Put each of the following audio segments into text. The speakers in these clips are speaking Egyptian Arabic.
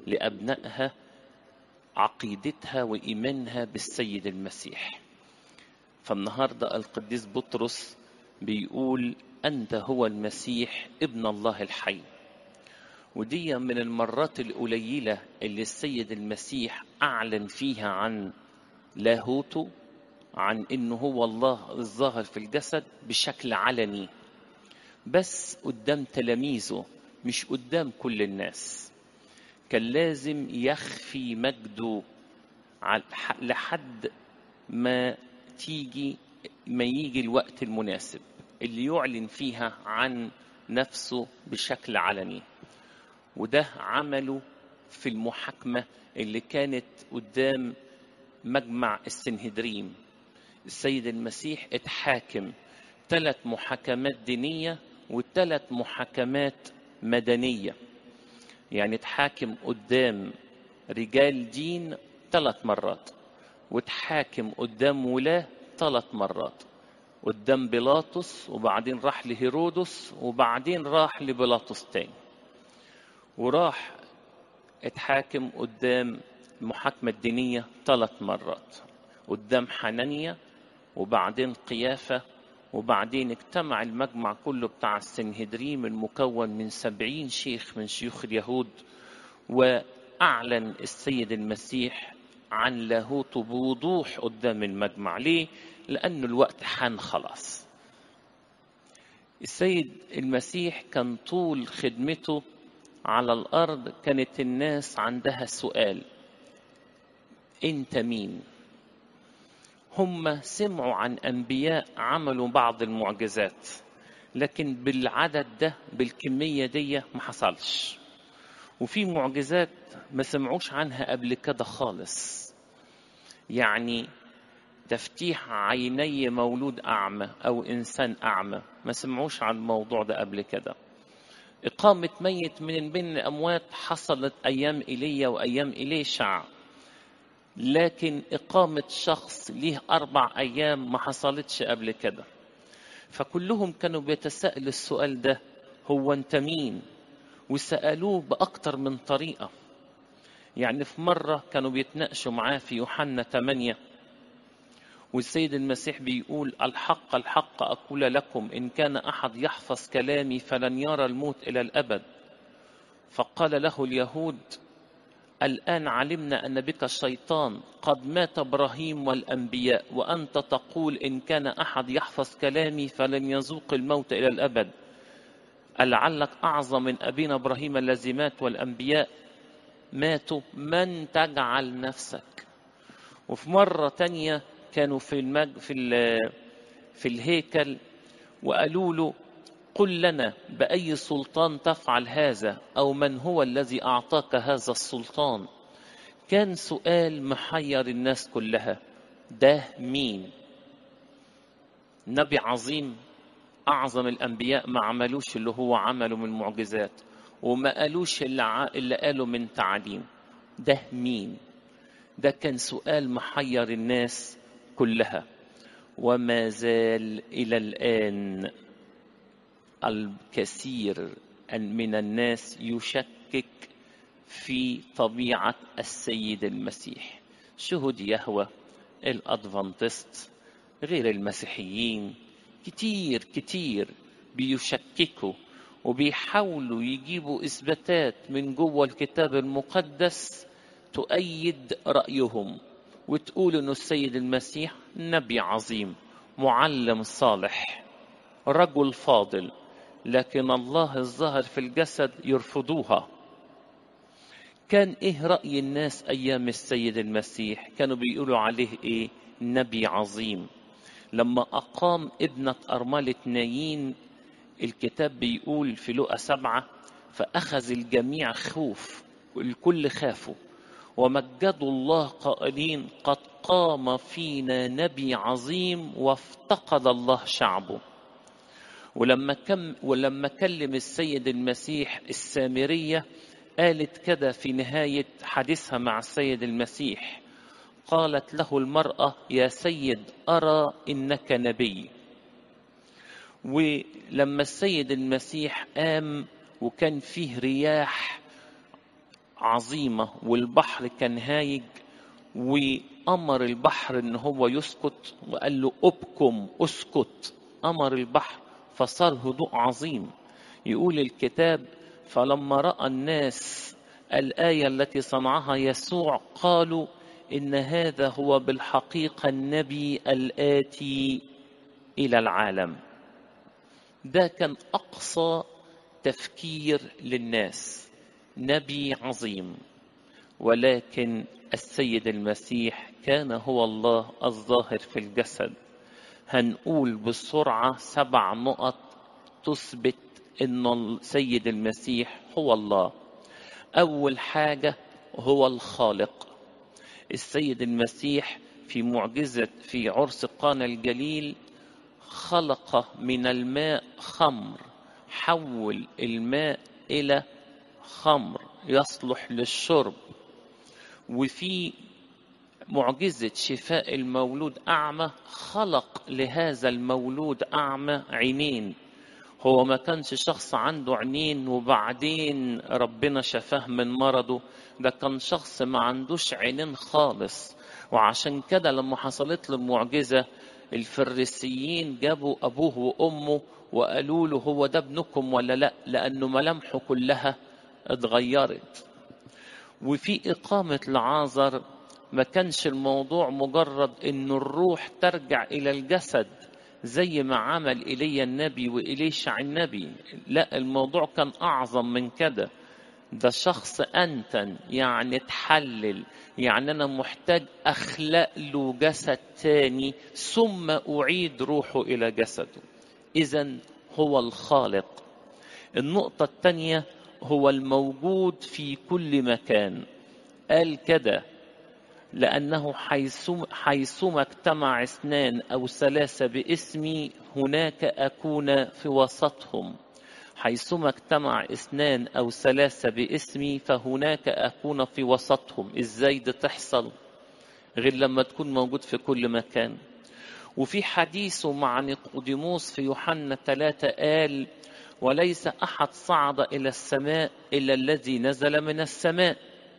لأبنائها عقيدتها وإيمانها بالسيد المسيح فالنهاردة القديس بطرس بيقول أنت هو المسيح ابن الله الحي ودي من المرات القليلة اللي السيد المسيح أعلن فيها عن لاهوته عن إنه هو الله الظاهر في الجسد بشكل علني بس قدام تلاميذه مش قدام كل الناس كان لازم يخفي مجده لحد ما تيجي ما يجي الوقت المناسب اللي يعلن فيها عن نفسه بشكل علني وده عمله في المحاكمة اللي كانت قدام مجمع السنهدريم السيد المسيح اتحاكم ثلاث محاكمات دينية وثلاث محاكمات مدنية يعني اتحاكم قدام رجال دين ثلاث مرات واتحاكم قدام ولاة ثلاث مرات قدام بيلاطس وبعدين راح لهيرودس وبعدين راح لبيلاطس تاني وراح اتحاكم قدام المحاكمة الدينية ثلاث مرات قدام حنانيا وبعدين قيافة وبعدين اجتمع المجمع كله بتاع السنهدريم المكون من سبعين شيخ من شيوخ اليهود وأعلن السيد المسيح عن لاهوته بوضوح قدام المجمع ليه؟ لأن الوقت حان خلاص السيد المسيح كان طول خدمته على الأرض كانت الناس عندها سؤال أنت مين؟ هم سمعوا عن أنبياء عملوا بعض المعجزات لكن بالعدد ده بالكمية دي ما حصلش وفي معجزات ما سمعوش عنها قبل كده خالص يعني تفتيح عيني مولود أعمى أو إنسان أعمى ما سمعوش عن الموضوع ده قبل كده إقامة ميت من بين الأموات حصلت أيام إيليا وأيام إليشع لكن إقامة شخص ليه أربع أيام ما حصلتش قبل كده فكلهم كانوا بيتساءلوا السؤال ده هو أنت مين وسألوه بأكتر من طريقة يعني في مرة كانوا بيتناقشوا معاه في يوحنا 8 والسيد المسيح بيقول الحق الحق أقول لكم إن كان أحد يحفظ كلامي فلن يرى الموت إلى الأبد فقال له اليهود الآن علمنا أن بك الشيطان قد مات إبراهيم والأنبياء وأنت تقول إن كان أحد يحفظ كلامي فلن يذوق الموت إلى الأبد ألعلك أعظم من أبينا إبراهيم الذي مات والأنبياء ماتوا من تجعل نفسك وفي مرة تانية كانوا في المج... في ال... في الهيكل وقالوا له قل لنا بأي سلطان تفعل هذا أو من هو الذي أعطاك هذا السلطان كان سؤال محير الناس كلها ده مين نبي عظيم أعظم الأنبياء ما عملوش اللي هو عمله من معجزات وما قالوش اللي, ع... اللي قالوا من تعليم ده مين ده كان سؤال محير الناس كلها وما زال إلى الآن الكثير من الناس يشكك في طبيعة السيد المسيح شهود يهوى الأدفانتست غير المسيحيين كتير كتير بيشككوا وبيحاولوا يجيبوا إثباتات من جوه الكتاب المقدس تؤيد رأيهم وتقول إنه السيد المسيح نبي عظيم معلم صالح رجل فاضل لكن الله الظاهر في الجسد يرفضوها كان ايه رأي الناس ايام السيد المسيح كانوا بيقولوا عليه ايه نبي عظيم لما اقام ابنة ارملة نايين الكتاب بيقول في لقى سبعة فاخذ الجميع خوف الكل خافوا ومجدوا الله قائلين قد قام فينا نبي عظيم وافتقد الله شعبه ولما كم ولما كلم السيد المسيح السامرية قالت كده في نهاية حديثها مع السيد المسيح قالت له المرأة يا سيد أرى إنك نبي ولما السيد المسيح قام وكان فيه رياح عظيمة والبحر كان هايج وأمر البحر إن هو يسكت وقال له أبكم أسكت أمر البحر فصار هدوء عظيم يقول الكتاب فلما رأى الناس الآية التي صنعها يسوع قالوا إن هذا هو بالحقيقة النبي الآتي إلى العالم ده كان أقصى تفكير للناس نبي عظيم ولكن السيد المسيح كان هو الله الظاهر في الجسد هنقول بسرعة سبع نقط تثبت أن السيد المسيح هو الله أول حاجة هو الخالق السيد المسيح في معجزة في عرس قانا الجليل خلق من الماء خمر حول الماء إلى خمر يصلح للشرب وفي معجزة شفاء المولود أعمى خلق لهذا المولود أعمى عينين هو ما كانش شخص عنده عينين وبعدين ربنا شفاه من مرضه ده كان شخص ما عندوش عينين خالص وعشان كده لما حصلت له المعجزة الفريسيين جابوا أبوه وأمه وقالوا له هو ده ابنكم ولا لا لأنه ملامحه كلها اتغيرت وفي إقامة لعازر ما كانش الموضوع مجرد إن الروح ترجع إلى الجسد زي ما عمل إيليا النبي وإليشع النبي لا الموضوع كان أعظم من كده ده شخص أنتن يعني تحلل يعني أنا محتاج أخلق له جسد تاني ثم أعيد روحه إلى جسده إذا هو الخالق النقطة الثانية هو الموجود في كل مكان قال كده لأنه حيثما اجتمع اثنان أو ثلاثة باسمي هناك أكون في وسطهم حيثما اجتمع اثنان أو ثلاثة باسمي فهناك أكون في وسطهم إزاي ده تحصل غير لما تكون موجود في كل مكان وفي حديثه مع نيقوديموس في يوحنا ثلاثة قال وليس أحد صعد إلى السماء إلا الذي نزل من السماء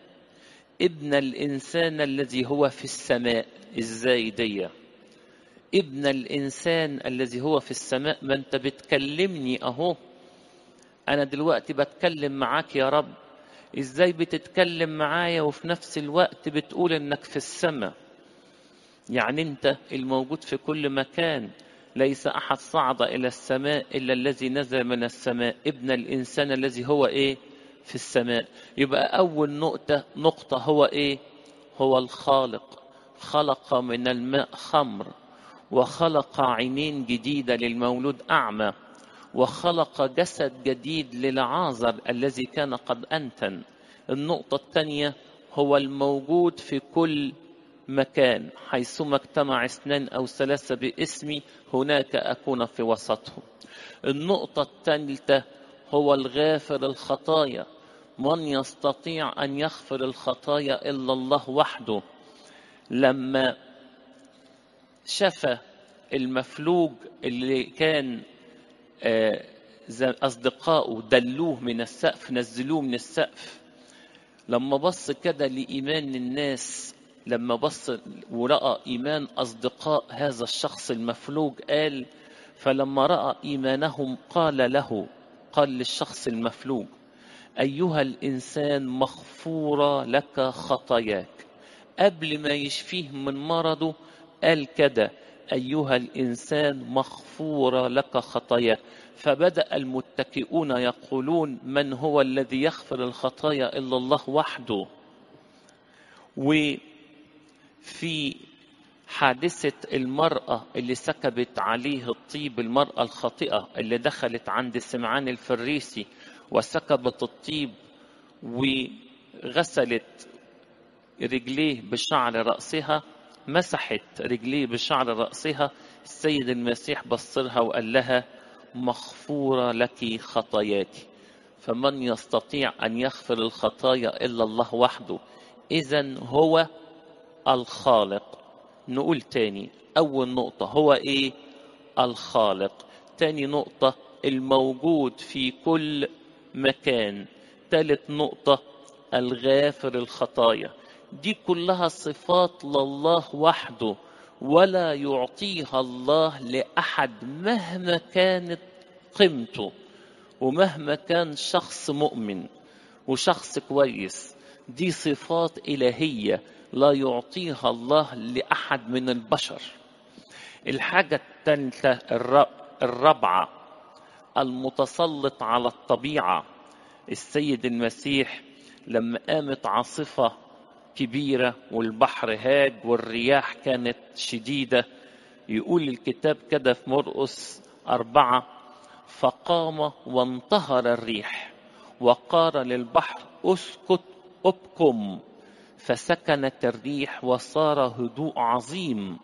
ابن الإنسان الذي هو في السماء إزاي دي ابن الإنسان الذي هو في السماء ما أنت بتكلمني أهو أنا دلوقتي بتكلم معاك يا رب إزاي بتتكلم معايا وفي نفس الوقت بتقول إنك في السماء يعني أنت الموجود في كل مكان ليس أحد صعد إلى السماء إلا الذي نزل من السماء ابن الإنسان الذي هو إيه في السماء يبقى أول نقطة نقطة هو إيه هو الخالق خلق من الماء خمر وخلق عينين جديدة للمولود أعمى وخلق جسد جديد للعازر الذي كان قد أنتن النقطة الثانية هو الموجود في كل مكان حيثما اجتمع اثنان أو ثلاثة باسمي هناك أكون في وسطهم النقطة الثالثة هو الغافر الخطايا من يستطيع أن يغفر الخطايا إلا الله وحده لما شفى المفلوج اللي كان أصدقائه دلوه من السقف نزلوه من السقف لما بص كده لإيمان الناس لما بص ورأى إيمان أصدقاء هذا الشخص المفلوج قال فلما رأى إيمانهم قال له قال للشخص المفلوج أيها الإنسان مغفورة لك خطاياك قبل ما يشفيه من مرضه قال كده أيها الإنسان مغفورة لك خطاياك فبدأ المتكئون يقولون من هو الذي يغفر الخطايا إلا الله وحده وفي حادثة المرأة اللي سكبت عليه الطيب المرأة الخاطئة اللي دخلت عند سمعان الفريسي وسكبت الطيب وغسلت رجليه بشعر رأسها مسحت رجليه بشعر رأسها السيد المسيح بصرها وقال لها مغفورة لك خطاياك فمن يستطيع أن يغفر الخطايا إلا الله وحده إذا هو الخالق نقول تاني أول نقطة هو إيه الخالق تاني نقطة الموجود في كل مكان ثالث نقطة الغافر الخطايا دي كلها صفات لله وحده ولا يعطيها الله لاحد مهما كانت قيمته ومهما كان شخص مؤمن وشخص كويس دي صفات الهيه لا يعطيها الله لاحد من البشر الحاجه الثالثه الرابعه المتسلط على الطبيعه السيد المسيح لما قامت عاصفه كبيره والبحر هاج والرياح كانت شديده يقول الكتاب كده في مرقس اربعه فقام وانتهر الريح وقال للبحر اسكت ابكم فسكنت الريح وصار هدوء عظيم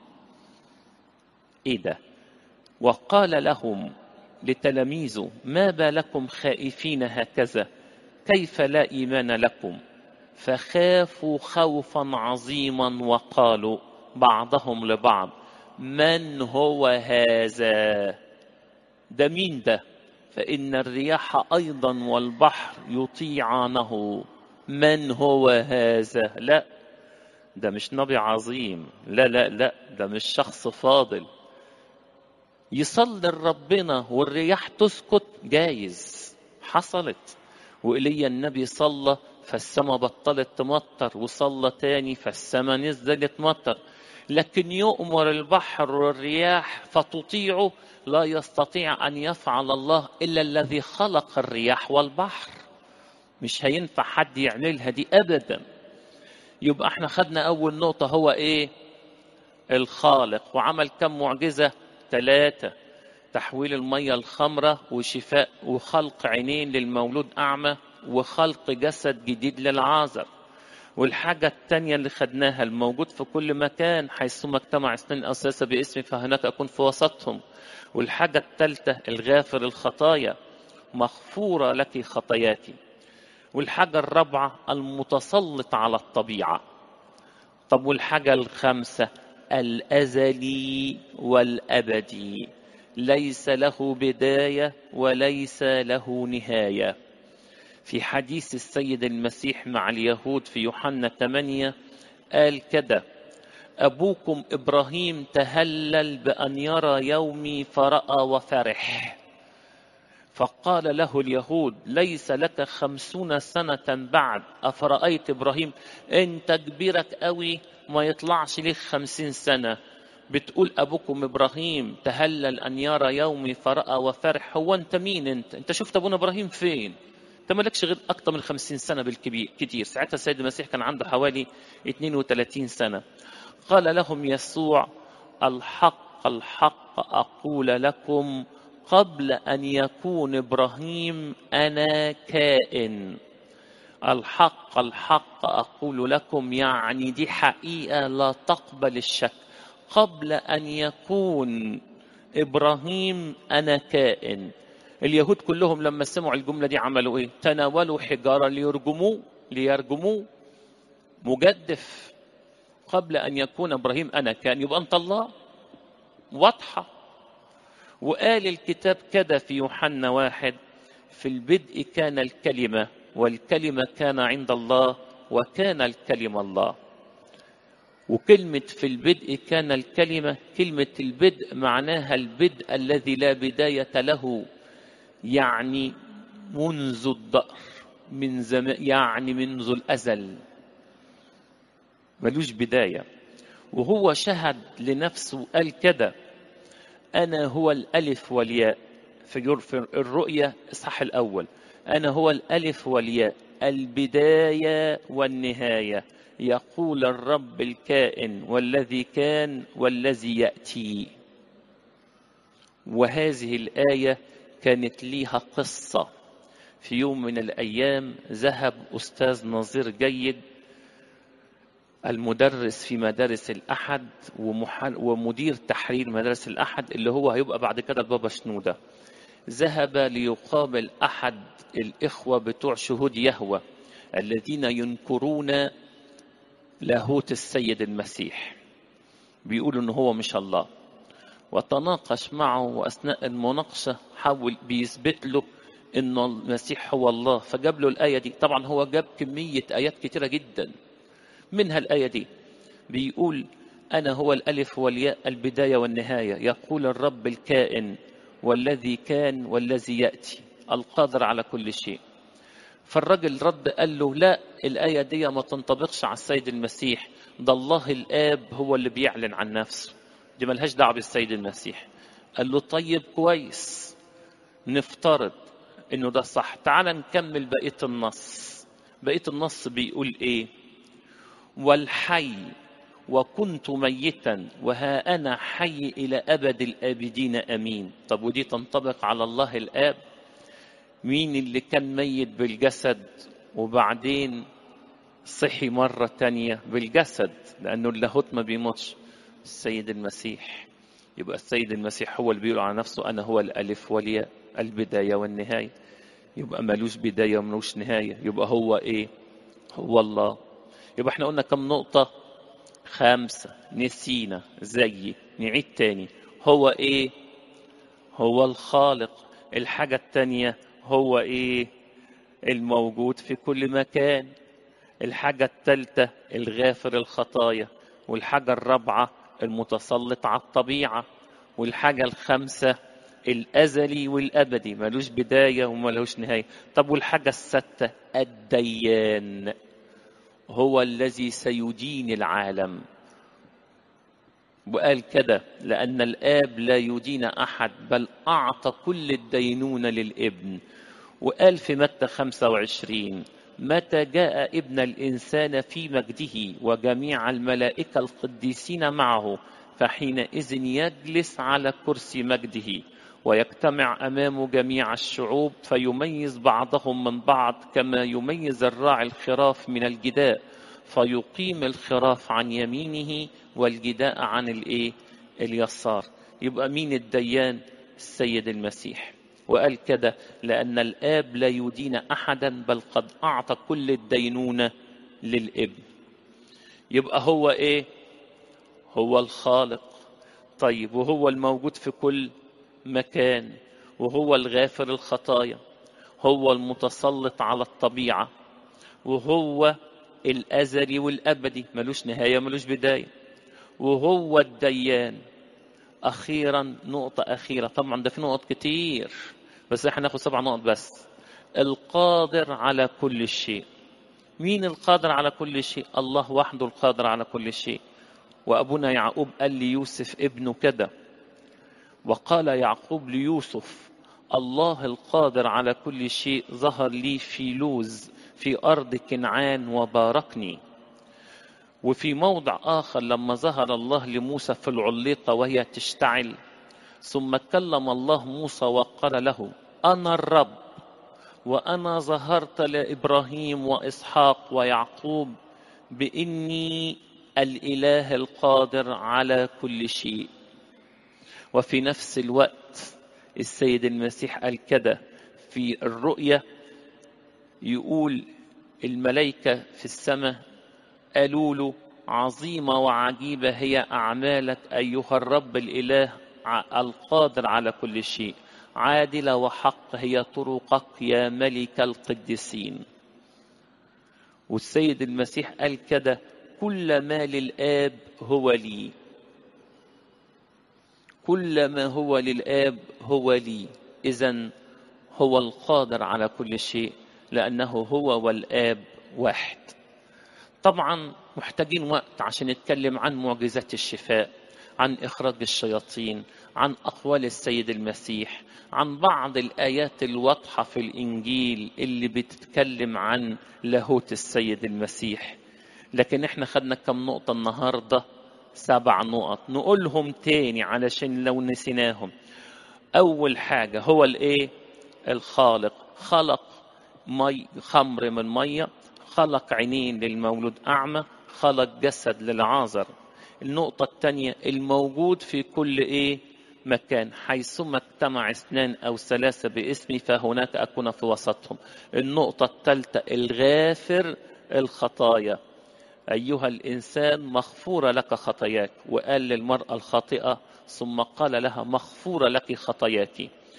ايه ده وقال لهم لتلاميذه ما بالكم خائفين هكذا كيف لا ايمان لكم فخافوا خوفا عظيما وقالوا بعضهم لبعض من هو هذا ده مين ده فان الرياح ايضا والبحر يطيعانه من هو هذا لا ده مش نبي عظيم لا لا لا ده مش شخص فاضل يصلي لربنا والرياح تسكت جايز حصلت وإلي النبي صلى فالسماء بطلت تمطر وصلى تاني فالسماء نزلت مطر لكن يؤمر البحر والرياح فتطيعه لا يستطيع أن يفعل الله إلا الذي خلق الرياح والبحر مش هينفع حد يعملها دي أبدا يبقى احنا خدنا أول نقطة هو إيه الخالق وعمل كم معجزة ثلاثة تحويل المية الخمرة وشفاء وخلق عينين للمولود أعمى وخلق جسد جديد للعازر والحاجة التانية اللي خدناها الموجود في كل مكان حيثما اجتمع اثنين أساسا باسمي فهناك أكون في وسطهم والحاجة الثالثة الغافر الخطايا مغفورة لك خطاياك والحاجة الرابعة المتسلط على الطبيعة طب والحاجة الخامسة الأزلي والأبدي ليس له بداية وليس له نهاية في حديث السيد المسيح مع اليهود في يوحنا 8 قال كده أبوكم إبراهيم تهلل بأن يرى يومي فرأى وفرح فقال له اليهود ليس لك خمسون سنة بعد أفرأيت إبراهيم أنت كبيرك قوي ما يطلعش ليك خمسين سنة بتقول أبوكم إبراهيم تهلل أن يرى يومي فرأى وفرح هو أنت مين أنت أنت شفت أبونا إبراهيم فين أنت مالكش غير أكتر من خمسين سنة بالكبير كتير ساعتها السيد المسيح كان عنده حوالي 32 سنة قال لهم يسوع الحق الحق أقول لكم قبل أن يكون إبراهيم أنا كائن الحق الحق أقول لكم يعني دي حقيقة لا تقبل الشك قبل أن يكون إبراهيم أنا كائن اليهود كلهم لما سمعوا الجملة دي عملوا إيه تناولوا حجارة ليرجموه ليرجموه مجدف قبل أن يكون إبراهيم أنا كان يبقى أنت الله واضحة وقال الكتاب كده في يوحنا واحد في البدء كان الكلمة والكلمة كان عند الله وكان الكلمة الله وكلمة في البدء كان الكلمة كلمة البدء معناها البدء الذي لا بداية له يعني منذ الدهر من زمان يعني منذ الأزل ملوش بداية وهو شهد لنفسه قال كده أنا هو الألف والياء في الرؤية الصح الأول أنا هو الألف والياء البداية والنهاية يقول الرب الكائن والذي كان والذي يأتي وهذه الآية كانت ليها قصة في يوم من الأيام ذهب أستاذ نظير جيد المدرس في مدارس الأحد ومدير تحرير مدارس الأحد اللي هو هيبقى بعد كده البابا شنودة ذهب ليقابل أحد الإخوة بتوع شهود يهوى الذين ينكرون لاهوت السيد المسيح بيقولوا إن هو مش الله وتناقش معه وأثناء المناقشة حاول بيثبت له ان المسيح هو الله فجاب له الايه دي طبعا هو جاب كميه ايات كتيره جدا منها الايه دي بيقول انا هو الالف والياء البدايه والنهايه يقول الرب الكائن والذي كان والذي ياتي القادر على كل شيء فالراجل رد قال له لا الايه دي ما تنطبقش على السيد المسيح ده الله الاب هو اللي بيعلن عن نفسه دي ملهاش دعوه بالسيد المسيح قال له طيب كويس نفترض انه ده صح تعال نكمل بقيه النص بقيه النص بيقول ايه والحي وكنت ميتا وها انا حي الى ابد الابدين امين طب ودي تنطبق على الله الاب مين اللي كان ميت بالجسد وبعدين صحي مرة تانية بالجسد لأنه اللاهوت ما بيموتش السيد المسيح يبقى السيد المسيح هو اللي بيقول على نفسه أنا هو الألف والياء البداية والنهاية يبقى ملوش بداية وملوش نهاية يبقى هو إيه هو الله يبقى احنا قلنا كم نقطة خمسة نسينا زي نعيد تاني هو إيه هو الخالق الحاجة التانية هو إيه الموجود في كل مكان الحاجة الثالثة الغافر الخطايا والحاجة الرابعة المتسلط على الطبيعة والحاجة الخامسة الأزلي والأبدي ملوش بداية وملوش نهاية طب والحاجة الستة الديان هو الذي سيدين العالم وقال كده لأن الآب لا يدين أحد بل أعطى كل الدينونة للابن وقال في متى 25 متى جاء ابن الإنسان في مجده وجميع الملائكة القديسين معه فحينئذ يجلس على كرسي مجده ويجتمع أمامه جميع الشعوب فيميز بعضهم من بعض كما يميز الراعي الخراف من الجداء فيقيم الخراف عن يمينه والجداء عن الايه اليسار يبقى مين الديان السيد المسيح وقال كده لأن الآب لا يدين أحدا بل قد أعطى كل الدينونة للابن يبقى هو إيه هو الخالق طيب وهو الموجود في كل مكان وهو الغافر الخطايا هو المتسلط على الطبيعة وهو الأزلي والأبدي ملوش نهاية ملوش بداية وهو الديان أخيرا نقطة أخيرة طبعا ده في نقط كتير بس احنا ناخد سبع نقط بس القادر على كل شيء مين القادر على كل شيء الله وحده القادر على كل شيء وأبونا يعقوب قال ليوسف ابنه كده وقال يعقوب ليوسف الله القادر على كل شيء ظهر لي في لوز في أرض كنعان وباركني وفي موضع آخر لما ظهر الله لموسى في العليقة وهي تشتعل ثم كلم الله موسى وقال له أنا الرب وأنا ظهرت لإبراهيم وإسحاق ويعقوب بإني الإله القادر على كل شيء وفي نفس الوقت السيد المسيح قال كده في الرؤية يقول الملائكة في السماء قالوا له عظيمة وعجيبة هي أعمالك أيها الرب الإله القادر على كل شيء عادلة وحق هي طرقك يا ملك القديسين والسيد المسيح قال كده كل ما للآب هو لي كل ما هو للآب هو لي إذا هو القادر على كل شيء لأنه هو والآب واحد طبعا محتاجين وقت عشان نتكلم عن معجزات الشفاء عن إخراج الشياطين عن أقوال السيد المسيح عن بعض الآيات الواضحة في الإنجيل اللي بتتكلم عن لاهوت السيد المسيح لكن احنا خدنا كم نقطة النهاردة سبع نقط نقولهم تاني علشان لو نسيناهم أول حاجة هو الإيه الخالق خلق مي خمر من مية خلق عينين للمولود أعمى خلق جسد للعازر النقطة الثانية الموجود في كل إيه مكان حيثما اجتمع اثنان أو ثلاثة باسمي فهناك أكون في وسطهم النقطة الثالثة الغافر الخطايا أيها الإنسان مغفورة لك خطاياك وقال للمرأة الخاطئة ثم قال لها مغفورة لك خطاياك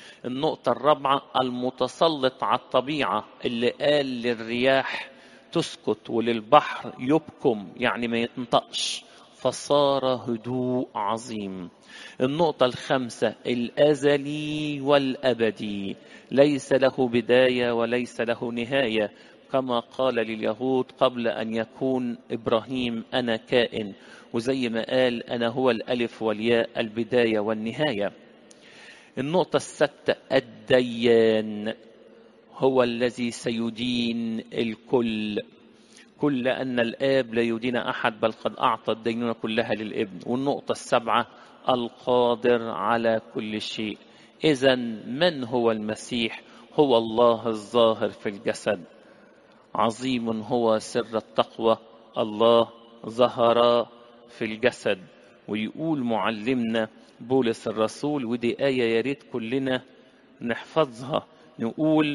النقطة الرابعة المتسلط على الطبيعة اللي قال للرياح تسكت وللبحر يبكم يعني ما يتنطقش فصار هدوء عظيم النقطة الخامسة الأزلي والأبدي ليس له بداية وليس له نهاية كما قال لليهود قبل أن يكون إبراهيم أنا كائن وزي ما قال أنا هو الألف والياء البداية والنهاية النقطة الستة الديان هو الذي سيدين الكل كل أن الآب لا يدين أحد بل قد أعطى الدينونة كلها للابن والنقطة السبعة القادر على كل شيء إذا من هو المسيح هو الله الظاهر في الجسد عظيم هو سر التقوى الله ظهر في الجسد ويقول معلمنا بولس الرسول ودي آية يا ريت كلنا نحفظها نقول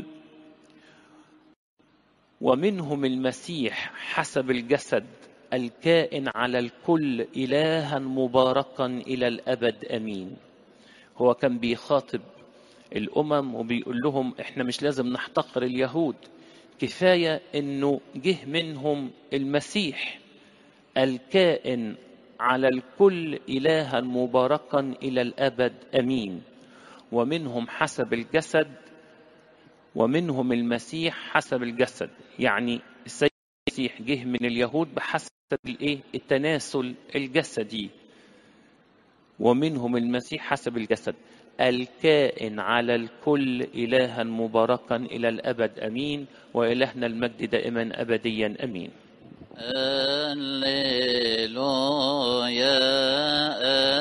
ومنهم المسيح حسب الجسد الكائن على الكل إلها مباركا إلى الأبد أمين هو كان بيخاطب الأمم وبيقول لهم إحنا مش لازم نحتقر اليهود كفاية إنه جه منهم المسيح الكائن على الكل إلها مباركا إلى الأبد أمين ومنهم حسب الجسد ومنهم المسيح حسب الجسد يعني السيد المسيح جه من اليهود بحسب الايه التناسل الجسدي ومنهم المسيح حسب الجسد الكائن على الكل إلها مباركا إلى الأبد أمين وإلهنا المجد دائما أبديا أمين هللويا